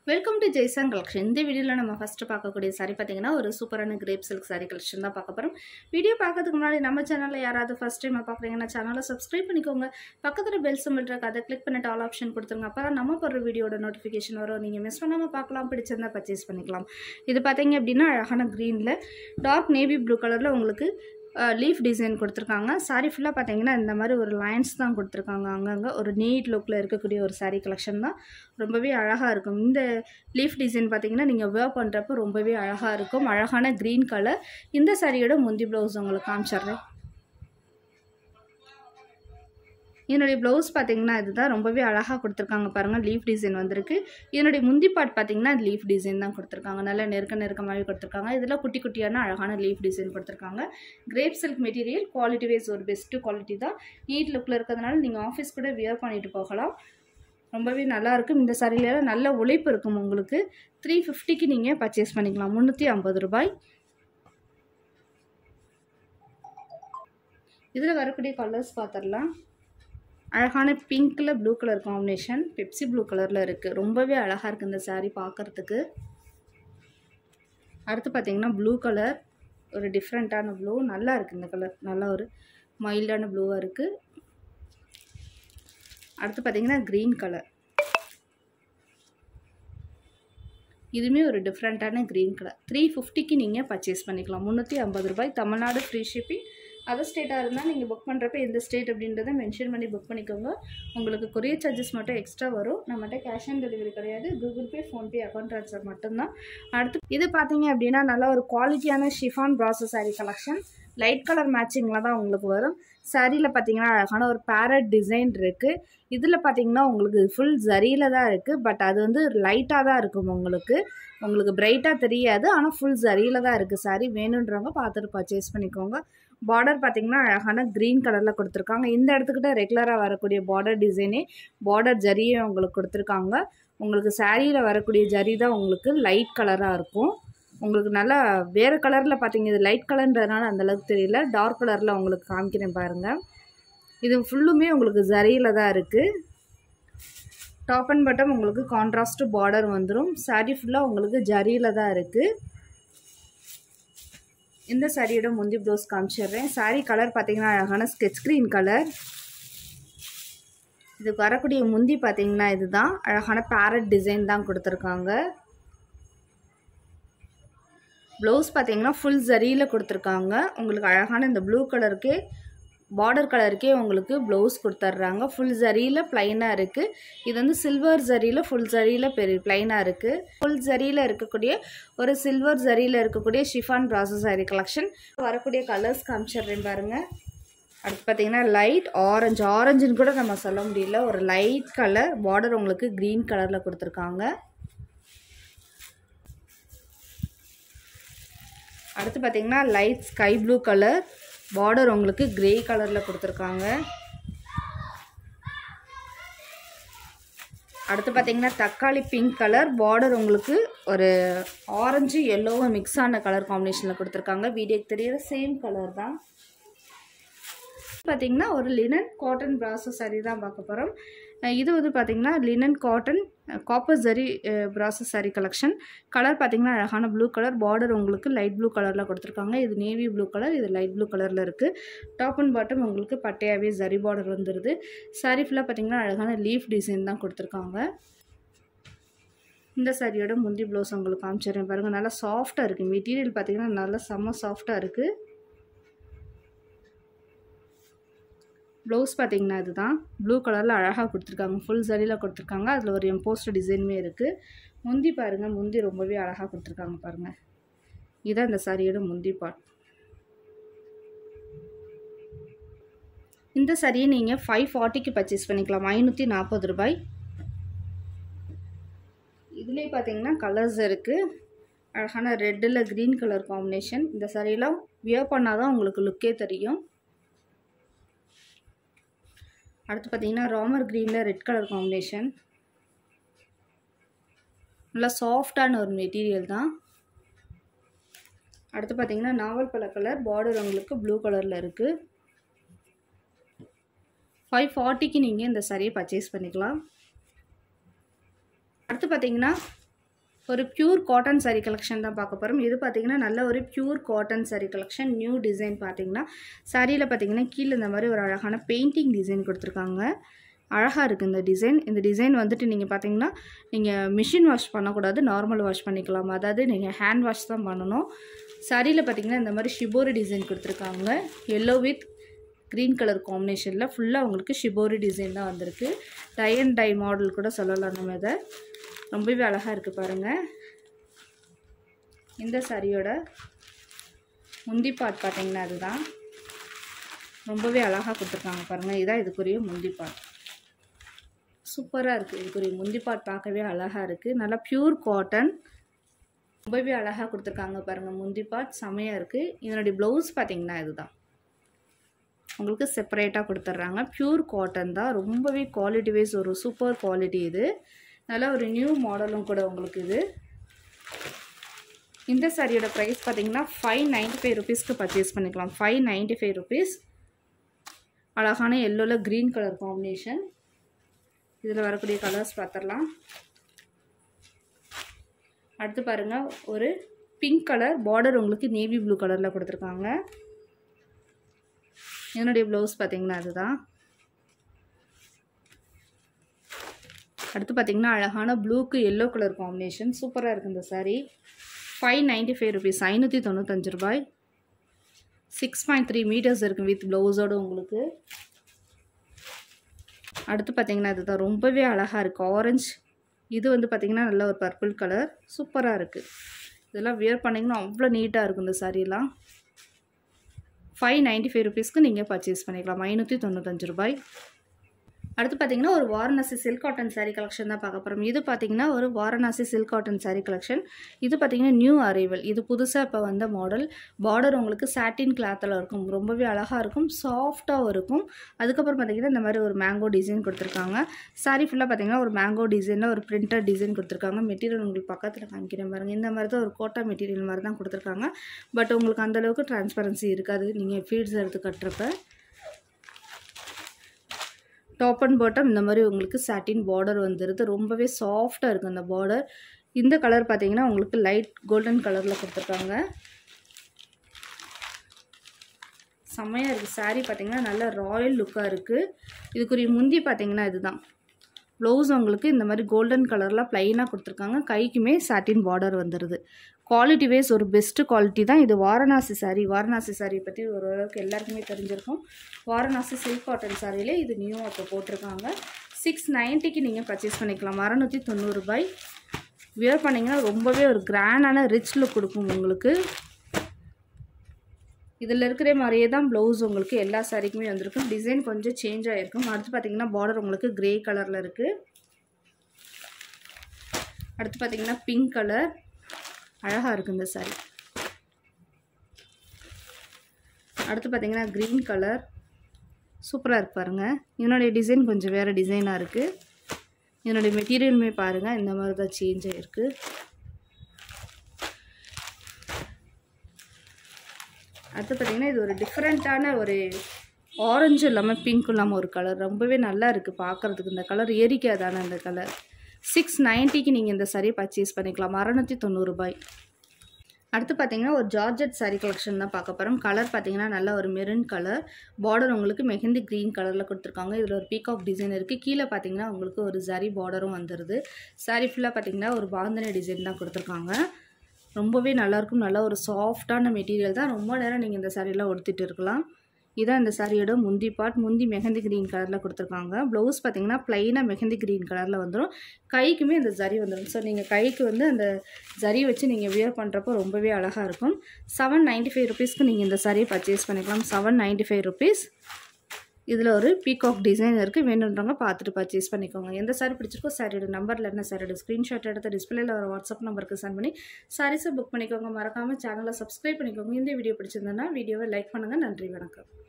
welcome to Jaison collection இந்த வீடியோவில் நம்ம ஃபஸ்ட்டு பார்க்கக்கூடிய சாரி பார்த்தீங்கன்னா ஒரு சூப்பரான கிரேப் சில்க் சாரி கலெக்ஷன் தான் பார்க்க போகிறோம் வீடியோ பார்க்கறதுக்கு முன்னாடி நம்ம சேனலில் யாராவது ஃபஸ்ட் டைம் பார்க்குறீங்கன்னா சேனலை சப்ஸ்கிரைப் பண்ணிக்கோங்க பக்கத்தில் பெல் சிம்பிள் இருக்கு அதை கிளிக் பண்ணிட்டு ஆல் ஆப்ஷன் கொடுத்துருங்க அப்போ தான் நம்ம போடுற வீடியோட நோட்டிஃபிகேஷன் வரும் நீங்கள் மிஸ் பண்ணாமல் பார்க்கலாம் பிடிச்சிருந்தா பர்ச்சேஸ் பண்ணிக்கலாம் இது பார்த்தீங்க அப்படின்னா அழகான க்ரீனில் டார்க் நேவி ப்ளூ கலரில் உங்களுக்கு லீஃப் டிசைன் கொடுத்துருக்காங்க சாரி ஃபுல்லாக பார்த்தீங்கன்னா இந்த மாதிரி ஒரு லைன்ஸ் தான் கொடுத்துருக்காங்க அங்கங்கே ஒரு நீட் லுக்கில் இருக்கக்கூடிய ஒரு சாரீ கலெக்ஷன் தான் ரொம்பவே அழகாக இருக்கும் இந்த லீஃப் டிசைன் பார்த்தீங்கன்னா நீங்கள் வேர் பண்ணுறப்ப ரொம்பவே அழகாக இருக்கும் அழகான க்ரீன் கலர் இந்த சாரியோட முந்தி ப்ளவுஸ் உங்களுக்கு காமிச்சிட்றேன் இதனுடைய ப்ளவுஸ் பார்த்தீங்கன்னா இதுதான் ரொம்பவே அழகாக கொடுத்துருக்காங்க பாருங்கள் லீஃப் டிசைன் வந்திருக்கு இதனுடைய முந்தி பார்ட் பார்த்தீங்கன்னா லீஃப் டிசைன் தான் கொடுத்துருக்காங்க நல்லா நெருக்க நெருக்கமாகவே கொடுத்துருக்காங்க இதில் குட்டி குட்டியான அழகான லீஃப் டிசைன் கொடுத்துருக்காங்க crepe silk material quality wise ஒரு பெஸ்ட்டு குவாலிட்டி தான் நீட் லுக்கில் இருக்கிறதுனால நீங்கள் ஆஃபீஸ் கூட வியர் பண்ணிட்டு போகலாம் ரொம்பவே நல்லா இருக்கும் இந்த சாரியில நல்ல உழைப்பு இருக்கும் உங்களுக்கு த்ரீ ஃபிஃப்டிக்கு நீங்கள் பர்ச்சேஸ் பண்ணிக்கலாம் முந்நூற்றி ஐம்பது ரூபாய் இதில் வரக்கூடிய கலர்ஸ் பார்த்துடலாம் அழகான பிங்க்கில் blue colour combination Pepsi blue கலரில் இருக்குது ரொம்பவே அழகாக இருக்குது இந்த சாரீ பார்க்குறதுக்கு அடுத்து பார்த்திங்கன்னா ப்ளூ கலர் ஒரு டிஃப்ரெண்ட்டான ப்ளூ நல்லா இருக்குது இந்த கலர் நல்லா ஒரு மைல்டான ப்ளூவாக இருக்குது அடுத்து பார்த்திங்கன்னா க்ரீன் கலர் இதுவுமே ஒரு டிஃப்ரெண்ட்டான க்ரீன் கலர் த்ரீ ஃபிஃப்டிக்கு நீங்கள் பர்ச்சேஸ் பண்ணிக்கலாம் முந்நூற்றி ஐம்பது ரூபாய் தமிழ்நாடு ஃப்ரீ ஷிப்பிங் அதர் ஸ்டேட்டாக இருந்தால் நீங்கள் புக் பண்ணுறப்ப எந்த ஸ்டேட் அப்படின்றத மென்ஷன் பண்ணி புக் பண்ணிக்கோங்க உங்களுக்கு கொரியர் சார்ஜஸ் மட்டும் எக்ஸ்ட்ரா வரும் நம்மகிட்ட கேஷ் ஆன் டெலிவரி கிடையாது Google Pay PhonePe account transfer மட்டும்தான் அடுத்து இது பார்த்தீங்க அப்படின்னா நல்ல ஒரு குவாலிட்டியான chiffon process sari collection light colour மேட்சிங்கில் தான் உங்களுக்கு வரும் சாரியில் பார்த்தீங்கன்னா அழகான ஒரு பேரட் டிசைன் இருக்குது இதில் பார்த்தீங்கன்னா உங்களுக்கு ஃபுல் ஜரியில் தான் இருக்குது பட் அது வந்து லைட்டாக தான் இருக்கும் உங்களுக்கு உங்களுக்கு பிரைட்டாக தெரியாது ஆனால் ஃபுல் ஜரியில் தான் இருக்குது சாரி வேணுன்றவங்க பார்த்துட்டு பர்ச்சேஸ் பண்ணிக்கோங்க பார்டர் பார்த்தீங்கன்னா அழகான க்ரீன் கலரில் கொடுத்துருக்காங்க இந்த இடத்துக்கிட்ட ரெகுலராக வரக்கூடிய பார்டர் டிசைனே பார்டர் ஜரியே உங்களுக்கு கொடுத்துருக்காங்க உங்களுக்கு சாரியில் வரக்கூடிய ஜரி தான் உங்களுக்கு லைட் கலராக இருக்கும் உங்களுக்கு நல்லா வேறு கலரில் பார்த்தீங்க இது லைட் கலர்ன்றதுனால அந்தளவுக்கு தெரியல டார்க் கலரில் உங்களுக்கு காமிக்கிறேன் பாருங்கள் இது ஃபுல்லுமே உங்களுக்கு ஜரியில் தான் இருக்குது டாப் அண்ட் பட்டம் உங்களுக்கு கான்ட்ராஸ்ட்டு பார்டர் வந்துடும் சாரீ ஃபுல்லாக உங்களுக்கு ஜரியில் தான் இருக்குது இந்த சாரியோட முந்தி ப்ளவுஸ் காமிச்சிடுறேன் சாரீ கலர் பார்த்தீங்கன்னா அழகான ஸ்கெச் க்ரீன் கலர் இதுக்கு வரக்கூடிய முந்தி பார்த்தீங்கன்னா இதுதான் அழகான பேரட் டிசைன் தான் கொடுத்துருக்காங்க ப்ளவுஸ் பார்த்தீங்கன்னா ஃபுல் ஜரியில் கொடுத்துருக்காங்க உங்களுக்கு அழகான இந்த ப்ளூ கலருக்கே பார்டர் கலருக்கே உங்களுக்கு ப்ளவுஸ் கொடுத்துட்றாங்க ஃபுல் ஜரியில் ப்ளைனாக இருக்குது இது வந்து சில்வர் ஜரியில் ஃபுல் ஜரியில் பெரிய ப்ளைனாக இருக்குது ஃபுல் ஜரியில் இருக்கக்கூடிய ஒரு சில்வர் ஜரியில் இருக்கக்கூடிய ஷிஃபான் ப்ராசஸ் சாரி கலெக்ஷன் வரக்கூடிய கலர்ஸ் காமிச்சிடுறேன் பாருங்கள் அடுத்து பார்த்தீங்கன்னா லைட் ஆரஞ்சு ஆரஞ்சுன்னு கூட நம்ம சொல்ல முடியல ஒரு லைட் கலர் பார்டர் உங்களுக்கு க்ரீன் கலரில் கொடுத்துருக்காங்க அடுத்து பார்த்தீங்கன்னா light sky blue colour border உங்களுக்கு கிரே கலரில் கொடுத்துருக்காங்க அடுத்து பார்த்தீங்கன்னா தக்காளி பிங்க் கலர் பார்டர் உங்களுக்கு ஒரு ஆரஞ்சு எல்லோவும் மிக்ஸ் ஆன கலர் காம்பினேஷனில் கொடுத்துருக்காங்க வீடியோக்கு தெரியிற சேம் கலர் தான் பார்த்திங்கன்னா ஒரு லினன் காட்டன் ப்ராசோ சாரீ தான் பார்க்க போகிறோம் இது வந்து பார்த்திங்கன்னா linen cotton copper zari brasso sari collection colour பார்த்திங்கன்னா அழகான ப்ளூ கலர் பார்டர் உங்களுக்கு லைட் ப்ளூ கலரில் கொடுத்துருக்காங்க இது நேவி ப்ளூ கலர் இது லைட் ப்ளூ கலரில் இருக்குது டாப் அண்ட் பாட்டம் உங்களுக்கு பட்டையாகவே ஜரி பார்டர் வந்துடுது சாரீ ஃபுல்லாக பார்த்திங்கன்னா அழகான லீஃப் டிசைன் தான் கொடுத்துருக்காங்க இந்த சாரியோட முந்தி ப்ளவுஸ் உங்களுக்கு காமிச்சிடுறேன் பாருங்கள் நல்லா சாஃப்டாக இருக்குது மெட்டீரியல் பார்த்திங்கன்னா நல்லா செம்ம சாஃப்டாக இருக்குது ப்ளவுஸ் பார்த்தீங்கன்னா இதுதான் ப்ளூ கலரில் அழகாக கொடுத்துருக்காங்க ஃபுல் சரியில் கொடுத்துருக்காங்க அதில் ஒரு எம்போஸ்ட் டிசைனுமே இருக்குது முந்தி பாருங்கள் முந்தி ரொம்பவே அழகாக கொடுத்துருக்காங்க பாருங்கள் இதுதான் இந்த சாரியோட முந்தி பாட் இந்த சரியை நீங்கள் ஃபைவ் ஃபார்ட்டிக்கு பர்ச்சேஸ் பண்ணிக்கலாம் ஐநூற்றி நாற்பது ரூபாய் இதுலேயே பார்த்தீங்கன்னா கலர்ஸ் இருக்குது அழகான ரெட்டில் க்ரீன் கலர் காம்பினேஷன் இந்த சாரியெல்லாம் வியர் பண்ணால் தான் உங்களுக்கு லுக்கே தெரியும் அடுத்து பார்த்தீங்கன்னா ராமர் க்ரீனில் ரெட் கலர் காம்பினேஷன் நல்லா சாஃப்டான ஒரு மெட்டீரியல் தான் அடுத்து பார்த்தீங்கன்னா நாவல் பழ கலர் பார்டர் உங்களுக்கு ப்ளூ கலரில் இருக்குது ஃபைவ் ஃபார்ட்டிக்கு நீங்கள் இந்த சாரியை பர்ச்சேஸ் பண்ணிக்கலாம் அடுத்து பார்த்தீங்கன்னா ஒரு பியூர் காட்டன் saree கலெக்ஷன் தான் பார்க்க போகிறோம் இது பார்த்தீங்கன்னா நல்ல ஒரு pure cotton saree collection new design பார்த்தீங்கன்னா சாரியில் பார்த்தீங்கன்னா கீழே இந்த மாதிரி ஒரு அழகான பெயிண்டிங் டிசைன் கொடுத்துருக்காங்க அழகாக இருக்குது இந்த டிசைன் இந்த டிசைன் வந்துட்டு நீங்கள் பார்த்தீங்கன்னா நீங்கள் மிஷின் வாஷ் பண்ணக்கூடாது நார்மல் வாஷ் பண்ணிக்கலாம் அதாவது நீங்கள் ஹேண்ட் வாஷ் தான் பண்ணணும் சாரியில் பார்த்தீங்கன்னா இந்த மாதிரி ஷிபோரி டிசைன் கொடுத்துருக்காங்க எல்லோ வித் க்ரீன் கலர் காம்பினேஷனில் ஃபுல்லாக உங்களுக்கு ஷிபோரி டிசைன் தான் வந்திருக்கு டை அண்ட் டை மாடல் கூட சொல்லலாம் நம்ம இதை ரொம்பவே அழகாக இருக்குது பாருங்கள் இந்த சாரியோட முந்தி பாட் பார்த்தீங்கன்னா அதுதான் ரொம்பவே அழகாக கொடுத்துருக்காங்க பாருங்கள் இதான் இதுக்குரிய முந்தி பாட் சூப்பராக இருக்குது இதுக்குரிய முந்தி பாட் பார்க்கவே அழகாக இருக்குது நல்லா பியூர் காட்டன் ரொம்பவே அழகாக கொடுத்துருக்காங்க பாருங்கள் முந்தி பாட் செமையாக இருக்குது இதனுடைய ப்ளவுஸ் பார்த்தீங்கன்னா இதுதான் உங்களுக்கு செப்பரேட்டாக கொடுத்துட்றாங்க பியூர் காட்டன் தான் ரொம்பவே குவாலிட்டி வைஸ் ஒரு சூப்பர் குவாலிட்டி இது நல்ல ஒரு நியூ மாடலும் கூட உங்களுக்கு இது இந்த சாரியோட ப்ரைஸ் பார்த்தீங்கன்னா ஃபைவ் நைன்ட்டி ஃபைவ் ருபீஸ்க்கு பர்ச்சேஸ் பண்ணிக்கலாம் ஃபைவ் நைன்ட்டி ஃபைவ் ருபீஸ் அழகான எல்லோவில் க்ரீன் கலர் காம்பினேஷன் இதில் வரக்கூடிய கலர்ஸ் பார்த்துடலாம் அடுத்து பாருங்கள் ஒரு பிங்க் கலர் பார்டர் உங்களுக்கு நேவி ப்ளூ கலரில் கொடுத்துருக்காங்க என்னுடைய ப்ளவுஸ் பார்த்தீங்கன்னா அதுதான் அடுத்து பார்த்தீங்கன்னா அழகான ப்ளூக்கு எல்லோ கலர் காம்பினேஷன் சூப்பராக இருக்குது இந்த sari five ninety five rupees ஐநூற்றி தொண்ணூத்தஞ்சு ரூபாய் சிக்ஸ் பாயிண்ட் த்ரீ மீட்டர்ஸ் இருக்குது வித் ப்ளவுஸோடு உங்களுக்கு அடுத்து பார்த்தீங்கன்னா இதுதான் ரொம்பவே அழகாக இருக்குது ஆரஞ்சு இது வந்து பார்த்திங்கன்னா நல்ல ஒரு பர்பிள் கலர் சூப்பராக இருக்குது இதெல்லாம் வியர் பண்ணிங்கன்னா அவ்வளோ நீட்டாக இருக்கும் இந்த சாரீலாம் ஃபைவ் நைன்ட்டி ஃபைவ் ருபீஸ்க்கு நீங்கள் பர்ச்சேஸ் பண்ணிக்கலாம் ஐநூற்றி தொண்ணூத்தஞ்சு ரூபாய் அடுத்து பார்த்தீங்கன்னா ஒரு Varanasi silk cotton saree collection தான் பார்க்க போகிறோம் இது பார்த்தீங்கன்னா ஒரு Varanasi silk cotton saree collection இது பார்த்தீங்கன்னா நியூ அரைவல் இது புதுசாக இப்போ வந்த மாடல் பார்டர் உங்களுக்கு சாட்டின் கிளாத்தில் இருக்கும் ரொம்பவே அழகாக இருக்கும் சாஃப்டாகவும் இருக்கும் அதுக்கப்புறம் பார்த்தீங்கன்னா இந்த மாதிரி ஒரு மேங்கோ டிசைன் கொடுத்துருக்காங்க saree ஃபுல்லாக பார்த்தீங்கன்னா ஒரு மேங்கோ டிசைனில் ஒரு பிரிண்டட் டிசைன் கொடுத்துருக்காங்க மெட்டீரியல் உங்களுக்கு பக்கத்தில் காமிக்கிறேன் பாருங்க இந்த மாதிரி தான் ஒரு கோட்டா மெட்டீரியல் மாதிரி தான் கொடுத்துருக்காங்க பட் உங்களுக்கு அந்தளவுக்கு டிரான்ஸ்பரன்சி இருக்காது நீங்கள் ஃபீட்ஸ் எடுத்து கட்டுறப்ப டாப் அண்ட் பாட்டம் இந்த மாதிரி உங்களுக்கு சாட்டின் பார்டர் வந்துடுது ரொம்பவே சாஃப்டாக இருக்குது அந்த பார்டர் இந்த கலர் பார்த்தீங்கன்னா உங்களுக்கு லைட் கோல்டன் கலரில் கொடுத்துருக்காங்க செம்மையாக இருக்குது saree பார்த்தீங்கன்னா நல்ல ராயல் லுக்காக இருக்குது இதுக்குரிய முந்தி பார்த்தீங்கன்னா இதுதான் ப்ளவுஸ் உங்களுக்கு இந்த மாதிரி கோல்டன் கலரில் ப்ளைனாக கொடுத்துருக்காங்க கைக்குமே சாட்டின் பார்டர் வந்துடுது குவாலிட்டி வைஸ் ஒரு பெஸ்ட்டு குவாலிட்டி தான் இது வாரணாசி saree வாரணாசி saree பற்றி ஓரளவுக்கு எல்லாருக்குமே தெரிஞ்சிருக்கும் வாரணாசி சில்க் காட்டன் சாரியில் இது நியூவாக இப்போ போட்டிருக்காங்க சிக்ஸ் நைன்ட்டிக்கு நீங்கள் பர்ச்சேஸ் பண்ணிக்கலாம் அறநூற்றி தொண்ணூறுபாய் வியர் பண்ணிங்கன்னா ரொம்பவே ஒரு கிராண்டான ரிச் லுக் கொடுக்கும் உங்களுக்கு இதில் இருக்கிற மாதிரியே தான் ப்ளவுஸ் உங்களுக்கு எல்லா சாரிக்குமே வந்திருக்கும் டிசைன் கொஞ்சம் சேஞ்ச் ஆகிருக்கும் அடுத்து பார்த்தீங்கன்னா பார்டர் உங்களுக்கு கிரே கலரில் இருக்குது அடுத்து பார்த்தீங்கன்னா பிங்க் கலர் அழகாக இருக்குது இந்த சாரி அடுத்து பார்த்தீங்கன்னா க்ரீன் கலர் சூப்பராக இருக்கு பாருங்கள் இதனுடைய டிசைன் கொஞ்சம் வேறு டிசைனாக இருக்குது இதனுடைய மெட்டீரியலுமே பாருங்கள் இந்த மாதிரி தான் சேஞ்ச் ஆகிருக்கு அடுத்து பார்த்தீங்கன்னா இது ஒரு டிஃப்ரெண்ட்டான ஒரு ஆரஞ்சு இல்லாமல் பிங்க் இல்லாமல் ஒரு கலர் ரொம்பவே நல்லா இருக்குது பார்க்குறதுக்கு இந்த கலர் ஏறிக்காதான இந்த கலர் சிக்ஸ் நைன்ட்டிக்கு நீங்கள் இந்த saree பர்ச்சேஸ் பண்ணிக்கலாம் அறநூற்றி தொண்ணூறுபாய் அடுத்து பார்த்தீங்கன்னா ஒரு ஜார்ஜெட் saree கலெக்ஷன் தான் பார்க்க போகிறோம் கலர் பார்த்தீங்கன்னா நல்ல ஒரு மெரூன் கலர் பார்டர் உங்களுக்கு மெஹந்தி க்ரீன் கலரில் கொடுத்துருக்காங்க இதில் ஒரு பீகாக் டிசைன் இருக்குது கீழே பார்த்தீங்கன்னா உங்களுக்கு ஒரு ஜரி பார்டரும் வந்துடுது saree ஃபுல்லாக பார்த்தீங்கன்னா ஒரு பாந்தனி டிசைன் தான் கொடுத்துருக்காங்க ரொம்பவே நல்லாயிருக்கும் நல்ல ஒரு சாஃப்டான மெட்டீரியல் தான் ரொம்ப நேரம் நீங்கள் இந்த சாரியெல்லாம் உடுத்திட்டு இருக்கலாம் இதான் இந்த சாரியோட முந்தி பார்ட் முந்தி மெஹந்தி க்ரீன் கலரில் கொடுத்துருக்காங்க ப்ளவுஸ் பார்த்தீங்கன்னா ப்ளைனாக மெஹந்தி க்ரீன் கலரில் வந்துடும் கைக்குமே அந்த ஜரி வந்துடும் ஸோ நீங்கள் கைக்கு வந்து அந்த ஜரி வச்சு நீங்கள் வியர் பண்ணுறப்போ ரொம்பவே அழகாக இருக்கும் செவன் நைன்ட்டி ஃபைவ் ருபீஸ்க்கு நீங்கள் இந்த சாரியை பர்ச்சேஸ் பண்ணிக்கலாம் செவன் நைன்ட்டி ஃபைவ் ருபீஸ் இதில் ஒரு பீகாக் டிசைன் இருக்குது வேணுன்றவங்க பார்த்துட்டு பர்ச்சேஸ் பண்ணிக்கோங்க எந்த சாரி பிடிச்சிருக்கோ சாரியோட நம்பரில் என்ன சாரியோட ஸ்க்ரீன்ஷாட் எடுத்து டிஸ்பிளேல ஒரு வாட்ஸ்அப் நம்பருக்கு சென்ட் பண்ணி சாரீஸை புக் பண்ணிக்கோங்க மறக்காமல் சேனலை சப்ஸ்கிரைப் பண்ணிக்கோங்க இந்த வீடியோ பிடிச்சிருந்ததுன்னா வீடியோவை லைக் பண்ணுங்கள் நன்றி வணக்கம்